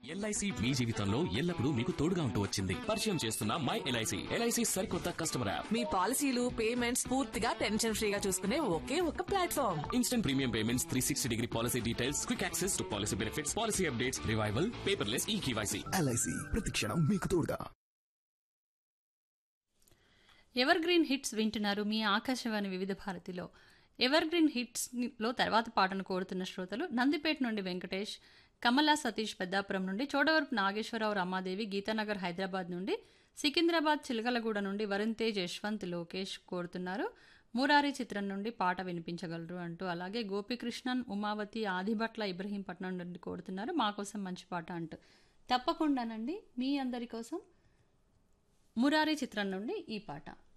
LIC మీ జీవితంలో ఎల్లప్పుడూ మీకు తోడుగా ఉంటూ వచ్చింది పరిచయం చేస్తున్న మై ఎల్ఐసి ఎల్ఐసి సరికొత్త కస్టమర్ యాప్ మీ పాలసీలు పేమెంట్స్ పూర్తిగా టెన్షన్ ఫ్రీగా చూసుకునే ఒకే ఒక platform instant premium payments three sixty degree policy details quick access to policy benefits policy updates revival paperless e KYC LIC ప్రతిక్షణం మీకు తోడుగా ఎవర్ గ్రీన్ హిట్స్ వింటున్నారు మీ ఆకాశవాణి వివిధ భారతిలో ఎవర్ గ్రీన్ హిట్స్ లో తర్వాత పాటను కోరుతున్న శ్రోతలు నందిపేట నుండి వెంకటేష్ కమలా సతీష్ పెద్దాపురం నుండి చోడవరపు నాగేశ్వరరావు రమాదేవి గీతానగర్ హైదరాబాద్ నుండి సికింద్రాబాద్ చిలకలగూడ నుండి వరుణ్ తేజ్ యశ్వంత్ లోకేష్ కోరుతున్నారు మురారి చిత్రం నుండి పాట వినిపించగలరు అంటూ అలాగే గోపికృష్ణన్ ఉమావతి ఆదిభట్ల ఇబ్రహీంపట్నం నుండి కోరుతున్నారు మా కోసం మంచి పాట అంటూ తప్పకుండానండి మీ అందరి కోసం మురారి చిత్రం నుండి ఈ పాట